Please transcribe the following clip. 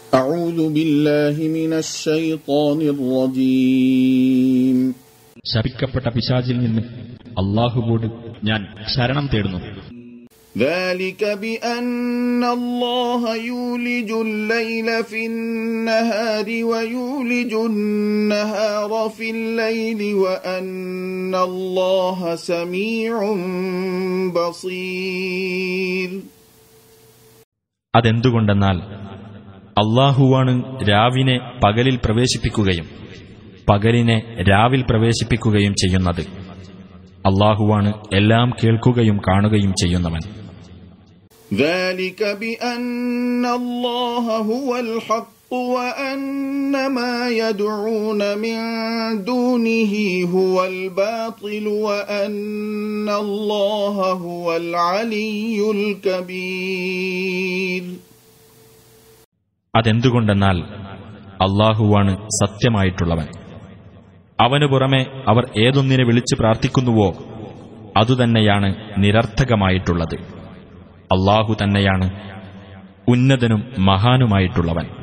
أعوذ بالله من الشيطان الرجيم ശപിക്കപ്പെട്ട പിശാചിൽ നിന്ന് അള്ളാഹുവോട് ഞാൻ ശരണം തേടുന്നു ذلك بأن الله يولج الليل في النهار ويولج النهار في الليل وأن الله سميع بصير അതെന്തുകൊണ്ടെന്നാൽ അള്ളാഹുവാണ് രാവിനെ പകലിൽ പ്രവേശിപ്പിക്കുകയും പകലിനെ രാവിൽ പ്രവേശിപ്പിക്കുകയും ചെയ്യുന്നത് അള്ളാഹുവാണ് എല്ലാം കേൾക്കുകയും കാണുകയും ചെയ്യുന്നവൻ ذلك بأن الله هو الحق وأن ما يدعون من دونه هو الباطل وأن الله هو العلي الكبير അതെന്തുകൊണ്ടെന്നാൽ അള്ളാഹുവാണ് സത്യമായിട്ടുള്ളവൻ അവനു പുറമെ അവർ ഏതൊന്നിനെ വിളിച്ച് പ്രാർത്ഥിക്കുന്നുവോ അതുതന്നെയാണ് നിരർത്ഥകമായിട്ടുള്ളത് അള്ളാഹു തന്നെയാണ് ഉന്നതനും മഹാനുമായിട്ടുള്ളവൻ